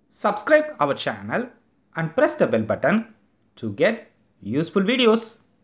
subscribe our channel and press the bell button to get useful videos.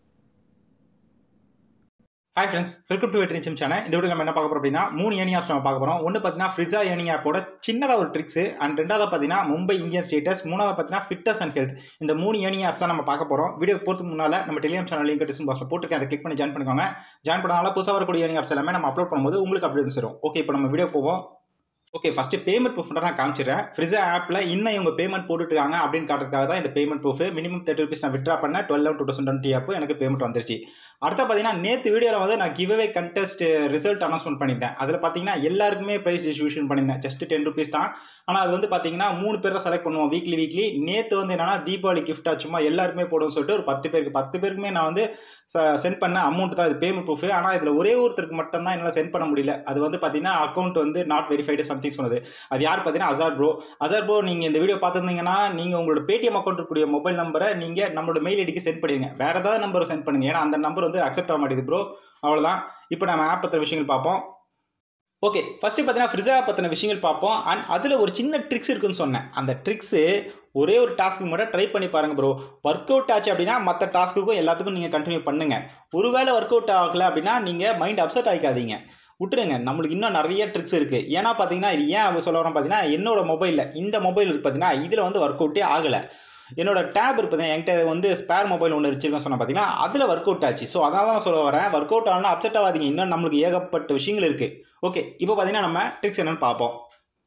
Hi friends welcome to Vetri Nichayam channel இந்த video நம்ம என்ன பார்க்க போறோம் அப்படின்னா மூணு ஏர்னிங் ஆப்ஸ் நம்ம பார்க்க போகிறோம் ஒன்று பார்த்தீங்கன்னா ஃப்ரிஸா ஏர்னிங் ஆப்போட சின்னதாக ஒரு ட்ரிக்ஸ் அண்ட் ரெண்டாவது பார்த்தீங்கன்னா மும்பை இந்தியன் ஸ்டேட்டஸ் மூணாவது பார்த்தீங்கன்னா ஃபிட்னஸ் அண்ட் ஹெல்த் இந்த மூணு ஏர்னிங் ஆப்ஸ் தான் நம்ம பார்க்க போகிறோம் வீடியோ போகிறதுக்கு முன்னால் நம்ம டெலிகிராம் சேனல் லிங்க் டிஸ்கிரிப்ஷன் பாக்ஸில் போட்டுருக்கேன் அதை கிளிக் பண்ணி ஜாயின் பண்ணிக்கோங்க ஜாயின் பண்ணனால புதுசாக வரக்கூடிய ஏர்னிங் ஆப்ஸ் எல்லாமே நம்ம அப்லோட் பண்ணும்போது உங்களுக்கு அப்படி வரும் ஓகே இப்போ நம்ம வீடியோ போவோம் ஓகே ஃபஸ்ட்டு பேமெண்ட் ப்ரூஃப் நான் காமிச்சிடுறேன் ஃப்ரிஸா ஆப்பில் இன்னும் இவங்க பேமெண்ட் போட்டுருக்காங்க அப்படின்னு காட்டுறதுக்காக தான் இந்த payment proof minimum thirty rupees நான் விட்ரா பண்ணேன் டுவெல் டூ தௌசண்ட் டுவெண்ட்டி அப்போ எனக்கு பேமெண்ட் வந்துருச்சு அடுத்த பார்த்தீங்கன்னா நேற்று வீடியோவில் வந்து நான் கிவ்அவே கண்டெஸ்ட் ரிசல்ட் அனௌன்ஸ்மெண்ட் பண்ணியிருந்தேன் அதில் பார்த்தீங்கன்னா எல்லாருக்குமே ப்ரைஸ் டிஸ்ட்ரிபியூஷன் பண்ணியிருந்தேன் ஜஸ்ட் டென் ருபீஸ் தான் ஆனால் அது வந்து பார்த்தீங்கன்னா மூணு பேர் தான் செலக்ட் பண்ணுவோம் வீக்லி வீக்லி நேற்று வந்து என்னன்னா தீபாவளி கிஃப்ட்டாக சும்மா எல்லாருக்குமே போடும்னு சொல்லிட்டு ஒரு பத்து பேருக்கு பத்து பேருக்குமே நான் வந்து சென்ட் பண்ண அமௌண்ட் தான் இது பேமெண்ட் ப்ரூஃப் ஆனால் இதில் ஒரே ஒருத்தருக்கு மட்டும் தான் என்னால் சென்ட் பண்ண முடியல அது வந்து பார்த்தீங்கன்னா அக்கௌண்ட் வந்து நாட் வெரிஃபைடு சம்திங் சொன்னது அது யார் பார்த்தீங்கன்னா அசார் ப்ரோ அசார் ப்ரோ நீங்கள் இந்த வீடியோ பார்த்துருந்தீங்கன்னா நீங்கள் உங்களோட பேடிஎம் அக்கௌண்ட் இருக்கக்கூடிய மொபைல் நம்பரை நீங்கள் நம்மளோட மெயில் ஐடிக்கு சென்ட் பண்ணிடுங்க வேறு ஏதாவது நம்பரை சென்ட் பண்ணுங்க ஏன்னா அந்த நம்பர் வந்து அக்செப்ட் ஆக மாட்டேங்குது ப்ரோ அவ்வளோதான் இப்போ நம்ம ஆப் பற்றின விஷயங்கள் பார்ப்போம் ஓகே ஃபஸ்ட்டு பார்த்தீங்கன்னா ஃப்ரிஸா பற்றின விஷயங்கள் பார்ப்போம் அண்ட் அதில் ஒரு சின்ன ட்ரிக்ஸ் இருக்குன்னு சொன்னேன் அந்த ட்ரிக்ஸு ஒரே ஒரு டாஸ்க்கு மட்டும் ட்ரை பண்ணி பாருங்கள் ப்ரோ ஒர்க் அவுட் ஆச்சு அப்படின்னா மற்ற டாஸ்க்குக்கும் எல்லாத்துக்கும் நீங்கள் கண்டினியூ பண்ணுங்கள் ஒருவேளை ஒர்க் அவுட் ஆகலை அப்படின்னா நீங்கள் மைண்ட் அப்செட் ஆகிக்காதீங்க விட்டுருங்க நம்மளுக்கு இன்னும் நிறைய ட்ரிக்ஸ் இருக்குது ஏன்னா பார்த்தீங்கன்னா இது ஏன் அவங்க சொல்ல வரோம் பார்த்தீங்கன்னா என்னோட மொபைலில் இந்த மொபைல் இருக்குது பார்த்தீங்கன்னா இதில் வந்து ஒர்க் அவுட்டே ஆகலை என்னோட டேப் இருக்குது என்கிட்ட வந்து ஸ்பேர் மொபைல் ஒன்று வச்சிருக்கேன் சொன்னால் பார்த்தீங்கன்னா அதில் ஒர்க் அவுட் ஆச்சு ஸோ அதனால தான் சொல்ல வரேன் ஒர்க் அவுட் ஆனால் அப்செட் ஆகாதீங்க இன்னும் நம்மளுக்கு ஏகப்பட்ட விஷயங்கள் இருக்குது ஓகே இப்போ பார்த்தீங்கன்னா நம்ம ட்ரிக்ஸ் என்னென்னு பார்ப்போம்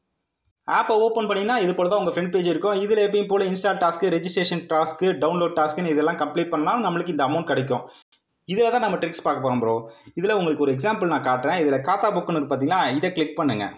ஆப்பை ஓப்பன் பண்ணிங்கன்னா இது போல தான் உங்கள் ஃப்ரெண்ட் பேஜ் இருக்கும் இதில் எப்பயும் போல் install task registration task download டாஸ்க்குன்னு இதெல்லாம் கம்ப்ளீட் பண்ணால் நம்மளுக்கு இந்த அமௌண்ட் கிடைக்கும் இதில் தான் நம்ம ட்ரிக்ஸ் பார்க்க போகிறோம் ப்ரோ இதில் உங்களுக்கு ஒரு எக்ஸாம்பிள் நான் காட்டுறேன் இதில் காத்தா புக்குன்னு பார்த்தீங்கன்னா இதை கிளிக் பண்ணுங்கள்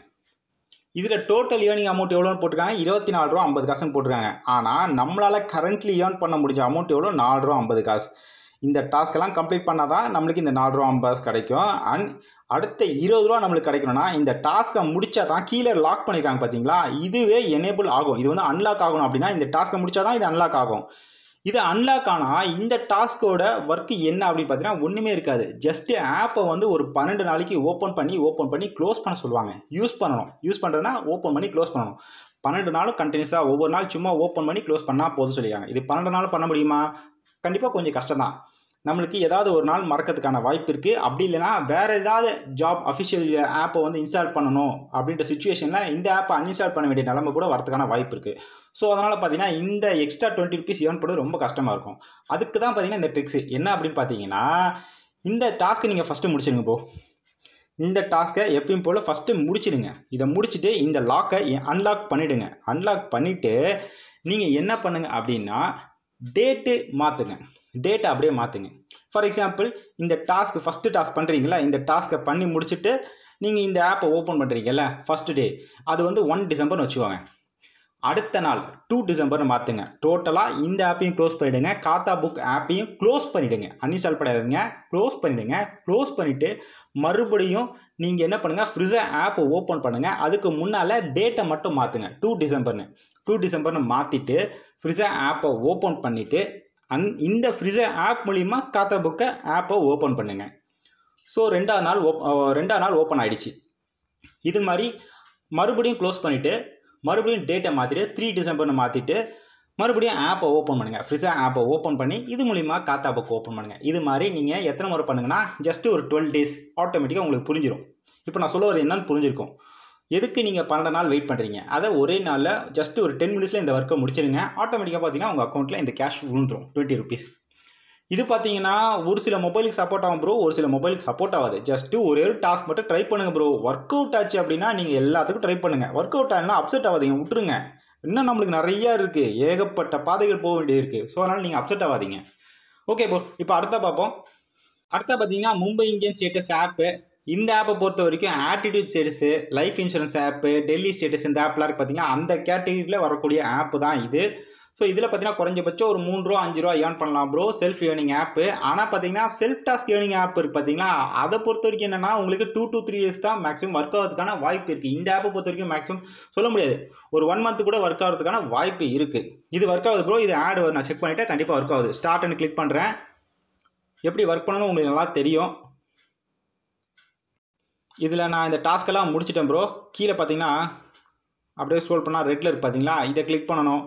இதில் டோட்டல் ஏர்னிங் அமௌண்ட் எவ்வளோன்னு போட்டிருக்காங்க இருபத்தி நாலு ரூபா ஐம்பது காசுன்னு போட்டிருக்காங்க ஆனால் நம்மளால் கரண்ட்லி ஏர்ன் பண்ண முடிஞ்ச அமௌண்ட் எவ்வளோ நாலு ரூபா ஐம்பது காசு இந்த டாஸ்க்கெல்லாம் கம்ப்ளீட் பண்ணால் தான் நம்மளுக்கு இந்த நாலு ரூபா ஐம்பது கிடைக்கும் அண்ட் அடுத்த இருபது ரூபா நம்மளுக்கு கிடைக்கணும்னா இந்த டாஸ்க்கை முடிச்சா தான் கீழே லாக் பண்ணியிருக்காங்க பார்த்தீங்களா இதுவே எனேபிள் ஆகும் இது வந்து அன்லாக் ஆகணும் அப்படின்னா இந்த டாஸ்க்கை முடிச்சா தான் இது அன்லாக் ஆகும் இது அன்லாக் ஆனால் இந்த டாஸ்க்கோட ஒர்க்கு என்ன அப்படின்னு பார்த்தீங்கன்னா ஒன்றுமே இருக்காது ஜஸ்ட்டு ஆப்பை வந்து ஒரு பன்னெண்டு நாளைக்கு ஓப்பன் பண்ணி ஓப்பன் பண்ணி க்ளோஸ் பண்ண சொல்லுவாங்க யூஸ் பண்ணணும் யூஸ் பண்ணுறதுனா ஓப்பன் பண்ணி க்ளோஸ் பண்ணணும் பன்னெண்டு நாளும் கண்டினியூஸாக ஒவ்வொரு நாள் சும்மா ஓப்பன் பண்ணி க்ளோஸ் பண்ணால் போதும் சொல்லியிருக்காங்க இது பன்னெண்டு நாள் பண்ண முடியுமா கண்டிப்பாக கொஞ்சம் கஷ்டம் தான் நம்மளுக்கு ஏதாவது ஒரு நாள் மறக்கிறதுக்கான வாய்ப்பு இருக்குது அப்படி இல்லைனா வேறு ஏதாவது ஜாப் அஃபிஷியல் ஆப்பை வந்து இன்ஸ்டால் பண்ணணும் அப்படின்ற சுச்சுவேஷனில் இந்த ஆப்பை அன்இன்ஸ்டால் பண்ண வேண்டிய நிலமை கூட வரதுக்கான வாய்ப்பு இருக்குது ஸோ அதனால் பார்த்தீங்கன்னா இந்த எக்ஸ்ட்ரா டுவெண்ட்டி ருபீஸ் ஏர்ன் பண்ணுறது ரொம்ப கஷ்டமாக இருக்கும் அதுக்கு தான் பார்த்தீங்கன்னா இந்த ட்ரிக்ஸ் என்ன அப்படின்னு பார்த்தீங்கன்னா இந்த டாஸ்க்கை நீங்கள் ஃபஸ்ட்டு முடிச்சிருங்க போ இந்த டாஸ்க்கை எப்பயும் போல் ஃபஸ்ட்டு முடிச்சிடுங்க இதை முடிச்சுட்டு இந்த லாக்கை அன்லாக் பண்ணிவிடுங்க அன்லாக் பண்ணிவிட்டு நீங்கள் என்ன பண்ணுங்க அப்படின்னா டேட்டு மாற்றுங்க டேட்டை அப்படியே மாற்றுங்க ஃபார் எக்ஸாம்பிள் இந்த டாஸ்க் ஃபஸ்ட்டு டாஸ்க் பண்ணுறீங்களா இந்த டாஸ்க்கை பண்ணி முடிச்சுட்டு நீங்கள் இந்த ஆப்பை ஓப்பன் பண்ணுறீங்கல்ல ஃபஸ்ட்டு டே அது வந்து ஒன் டிசம்பர்னு வச்சுக்கோங்க அடுத்த நாள் டூ டிசம்பர்னு மாற்றுங்க டோட்டலாக இந்த ஆப்பையும் க்ளோஸ் பண்ணிவிடுங்க காத்தா புக் ஆப்பையும் க்ளோஸ் பண்ணிவிடுங்க அன்இன்ஸ்டால் பண்ணாதீங்க க்ளோஸ் பண்ணிவிடுங்க க்ளோஸ் பண்ணிவிட்டு மறுபடியும் நீங்கள் என்ன பண்ணுங்கள் ஃப்ரிஸை ஆப்பை ஓப்பன் பண்ணுங்கள் அதுக்கு முன்னால் டேட்டை மட்டும் மாற்றுங்க டூ டிசம்பர்னு டூ டிசம்பர்னு மாற்றிட்டு ஃப்ரிஸை ஆப்பை ஓப்பன் பண்ணிவிட்டு அந் இந்த ஃப்ரிஸை ஆப் மூலிமா காத்தா புக்கை ஆப்பை ஓப்பன் பண்ணுங்கள் ஸோ ரெண்டாவது நாள் ஓப் ரெண்டாவது நாள் ஓப்பன் ஆகிடுச்சு இது மாதிரி மறுபடியும் க்ளோஸ் பண்ணிவிட்டு மறுபடியும் டேட்டை மாற்றிட்டு த்ரீ டிசம்பர்னு மாற்றிட்டு மறுபடியும் ஆப்பை ஓப்பன் பண்ணுங்கள் ஃப்ரிஸா ஆப்பை ஓப்பன் பண்ணி இது மூலிமா காத்தா புக் ஓப்பன் பண்ணுங்கள் இது மாதிரி நீங்கள் எத்தனை முறை பண்ணுங்கன்னா ஜஸ்ட் ஒரு டுவெல் டேஸ் ஆட்டோமேட்டிக்காக உங்களுக்கு புரிஞ்சிடும் இப்போ நான் சொல்ல வரது என்னன்னு புரிஞ்சிருக்கும் எதுக்கு நீங்கள் பன்னெண்டு நாள் வெயிட் பண்ணுறீங்க அதை ஒரே நாளில் ஜஸ்ட் ஒரு டென் மினிட்ஸில் இந்த ஒர்க்கை முடிச்சிருங்க ஆட்டோமேட்டிக்காக பார்த்தீங்கன்னா உங்கள் அக்கௌண்ட்டில் இந்த கேஷ் விழுந்துடும் டுவெண்ட்டி ருபீஸ் இது பார்த்தீங்கன்னா ஒரு சில மொபைலுக்கு சப்போர்ட் ஆகும் ப்ரோ ஒரு சில மொபைலுக்கு சப்போர்ட் ஆகாது ஜஸ்ட்டு ஒரே ஒரு டாஸ்க் மட்டும் ட்ரை பண்ணுங்கள் ப்ரோ ஒர்க் அவுட் ஆச்சு அப்படின்னா நீங்கள் எல்லாத்துக்கும் ட்ரை பண்ணுங்கள் ஒர்க் அவுட் ஆகலாம் அப்செட் ஆகாதீங்க விட்டுருங்க இன்னும் நம்மளுக்கு நிறையா இருக்குது ஏகப்பட்ட பாதைகள் போக வேண்டியது இருக்குது ஸோ அதனால் நீங்கள் அப்செட் ஆகாதீங்க ஓகே ப்ரோ இப்போ அடுத்த பார்ப்போம் அடுத்த பார்த்தீங்கன்னா மும்பை இந்தியன் ஸ்டேட்டஸ் ஆப்பு இந்த ஆப்பை பொறுத்த வரைக்கும் attitude status life insurance app daily status இந்த ஆப்லாம் இருக்குது பார்த்தீங்கன்னா அந்த கேட்டகரியில் வரக்கூடிய ஆப்பு தான் இது ஸோ இதில் பார்த்தீங்கன்னா குறைஞ்சபட்சம் ஒரு மூணு ரூபா அஞ்சு ரூபா ஏர்ன் பண்ணலாம் ப்ரோ செல்ஃப் ஏர்னிங் ஆப்பு ஆனால் பார்த்தீங்கன்னா செல்ஃப் டாஸ்க் ஏர்னிங் ஆப் இருக்குது பார்த்தீங்களா அதை பொறுத்த வரைக்கும் என்னென்னா உங்களுக்கு டூ டூ த்ரீ இயர்ஸ் தான் மேக்ஸிமம் ஒர்க் ஆகிறதுக்கான வாய்ப்பு இருக்குது இந்த ஆப்பை பொறுத்த வரைக்கும் மேக்ஸிமம் சொல்ல முடியாது ஒரு ஒன் மந்த் கூட ஒர்க் ஆகிறதுக்கான வாய்ப்பு இருக்குது இது ஒர்க் ஆகுது ப்ரோ இது ஆடு நான் செக் பண்ணிவிட்டு கண்டிப்பாக ஒர்க் ஆகுது ஸ்டார்ட்னு கிளிக் பண்ணுறேன் எப்படி ஒர்க் பண்ணணும் உங்களுக்கு நல்லா தெரியும் இதில் நான் இந்த டாஸ்க்கெல்லாம் முடிச்சிட்டேன் ப்ரோ கீழே பார்த்தீங்கன்னா அப்படியே ஸ்க்ரோல் பண்ணால் ரெட்டில் இருக்கு பார்த்தீங்களா இதை கிளிக் பண்ணணும்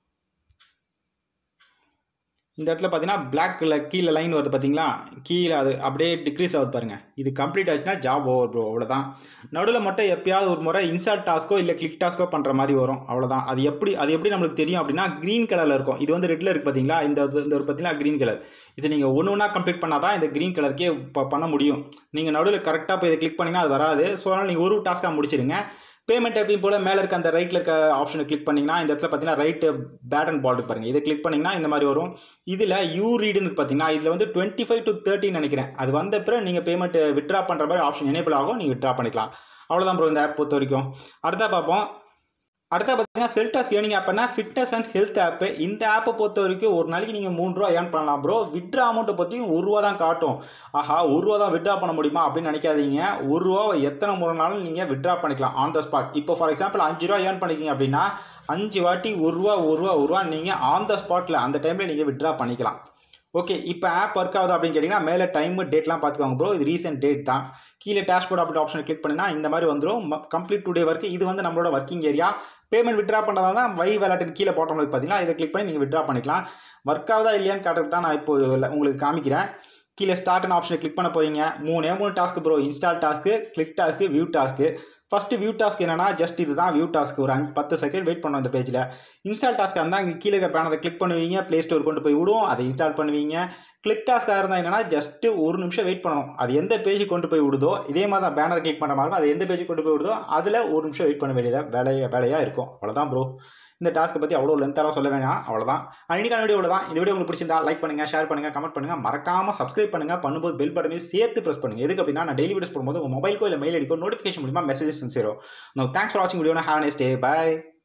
இந்த இடத்துல பார்த்தீங்கன்னா பிளாக் கலர் கீழே லைன் வருது பார்த்தீங்களா கீழே அது அப்படியே டிக்ரீஸ் ஆகுது பாருங்கள் இது கம்ப்ளீட் ஆச்சுன்னா ஜாப் ஓவர் ப்ரோ அவ்வளோதான் நடுவில் மட்டும் எப்பயாவது ஒரு முறை இன்ஸ்டால் டாஸ்க்கோ இல்லை கிளிக் டாஸ்க்கோ பண்ணுற மாதிரி வரும் அவ்வளோதான் அது எப்படி அது எப்படி நம்மளுக்கு தெரியும் அப்படின்னா க்ரீன் கலரில் இருக்கும் இது வந்து ரெட்டில் இருக்குது பார்த்தீங்களா இந்த இந்த ஒரு பார்த்தீங்கன்னா க்ரீன் கலர் இது நீங்கள் ஒன்று ஒன்றா கம்ப்ளீட் பண்ணால் தான் இந்த க்ரீன் கலருக்கே ப- பண்ண முடியும் நீங்கள் நடுவில் கரெக்டாக போய் இதை கிளிக் பண்ணிங்கன்னா அது வராது ஸோ அதனால் நீங்கள் ஒரு டாஸ்க்காக முடிச்சிடுங்க பேமெண்ட் எப்பயும் போல் மேலே இருக்க அந்த ரைட்டில் இருக்க ஆப்ஷனை கிளிக் பண்ணிங்கன்னா இந்த இடத்துல பார்த்தீங்கன்னா ரைட்டு பேட் அண்ட் பால் இருக்கு பாருங்க இதை கிளிக் பண்ணிங்கன்னா இந்த மாதிரி வரும் இதில் யூ ரீடுன்னு பார்த்தீங்கன்னா இதில் வந்து டுவெண்ட்டி ஃபைவ் டு தேர்ட்டின்னு நினைக்கிறேன் அது வந்த பிறகு நீங்கள் பேமெண்ட் விட்ரா பண்ணுற மாதிரி ஆப்ஷன் எனேபிள் ஆகும் நீங்கள் விட்ரா பண்ணிக்கலாம் அவ்வளோதான் ப்ரோ இந்த ஆப் பொறுத்த வரைக்கும் அடுத்தா பார்ப்போம் அடுத்த பார்த்தீங்கன்னா செல்டாஸ் ஏர்னிங் ஆப்னா ஃபிட்னஸ் அண்ட் ஹெல்த் ஆப்பு இந்த ஆப்பை பொறுத்த வரைக்கும் ஒரு நாளைக்கு நீங்கள் மூணு ரூபா ஏர்ன் பண்ணலாம் ப்ரோ விட்ரா அமௌண்ட்டை பற்றியும் ஒரு ரூபா தான் காட்டும் ஆஹா ஒரு ரூபா தான் விட்ரா பண்ண முடியுமா அப்படின்னு நினைக்காதீங்க ஒரு ரூபாவை எத்தனை முறைனாலும் நீங்கள் விட்ரா பண்ணிக்கலாம் ஆன் த ஸ்பாட் இப்போ ஃபார் எக்ஸாம்பிள் அஞ்சு ரூபா ஏர்ன் பண்ணிக்கிங்க அப்படின்னா அஞ்சு வாட்டி ஒரு ரூபா ஒரு ரூபா ஒரு ரூபா நீங்கள் ஆன் த ஸ்பாட்டில் அந்த டைமில் நீங்கள் விட்ரா பண்ணிக்கலாம் ஓகே இப்போ ஆப் ஒர்க் ஆகுது அப்படின்னு கேட்டிங்கன்னா மேலே டைமு டேட்லாம் பார்த்துக்கோங்க ப்ரோ இது ரீசெண்ட் டேட் தான் கீழே டேஷ்போர்ட் அப்படி ஆப்ஷன் கிளிக் பண்ணினா இந்த மாதிரி வந்துடும் கம்ப்ளீட் டுடே ஒர்க் இது வந்து நம்மளோட ஒர்க்கிங் ஏரியா பேமெண்ட் விட்ரா பண்ணுறதா தான் வை வேலட்டுன்னு கீழே போட்டோம் பார்த்தீங்கன்னா இதை கிளிக் பண்ணி நீங்கள் விட்ரா பண்ணிக்கலாம் ஒர்க் ஆகுதா இல்லையான்னு காட்டுறது தான் நான் இப்போ இல்ல- உங்களுக்கு காமிக்கிறேன் கீழே ஸ்டார்ட்னு ஆப்ஷனை கிளிக் பண்ண போகிறீங்க மூணே மூணு task bro install task click task view task first view task என்னன்னா ஜஸ்ட் இதுதான் வியூ டாஸ்க் ஒரு அஞ்சு பத்து செகண்ட் வெயிட் பண்ணோம் இந்த பேஜில் இன்ஸ்டால் டாஸ்க்காக இருந்தால் இங்கே கீழே இருக்க பேனரை கிளிக் பண்ணுவீங்க ப்ளே ஸ்டோர் கொண்டு போய் விடும் அதை இன்ஸ்டால் பண்ணுவீங்க கிளிக் டாஸ்க்காக இருந்தால் என்னன்னா ஜஸ்ட்டு ஒரு நிமிஷம் வெயிட் பண்ணணும் அது எந்த பேஜுக்கு கொண்டு போய் விடுதோ இதே மாதிரி தான் பேனர் கிளிக் பண்ணுற மாதிரி இருக்கும் அது எந்த பேஜுக்கு கொண்டு போய் விடுதோ அதில் ஒரு நிமிஷம் வெயிட் பண்ண வேண்டியதாக வேலையாக வேலையாக இருக்கும் அவ்வளோதான் ப்ரோ இந்த டாஸ்க்கை பற்றி அவ்வளோ லென்த்தாக சொல்ல வேணாம் அவ்வளோதான் அன்றைக்கான வீடியோ தான் இந்த வீடியோ உங்களுக்கு பிடிச்சிருந்தா லைக் பண்ணுங்கள் ஷேர் பண்ணுங்கள் கமெண்ட் பண்ணுங்கள் மறக்காமல் சப்ஸ்கிரைப் பண்ணுங்கள் பண்ணும்போது பெல் பட்டனையும் சேர்த்து ப்ரெஸ் பண்ணுங்கள் எதுக்கு அப்படின்னா நான் டெய்லி வீடியோஸ் போடும்போது உங்கள் மொபைலுக்கோ இல்லை மெயில் அடிக்கோ நோட்டிஃபிகேஷன் மூலிமா மெசேஜஸ் சேரும் நோ தேங்க்ஸ் ஃபார் வாட்சிங் video have nice day by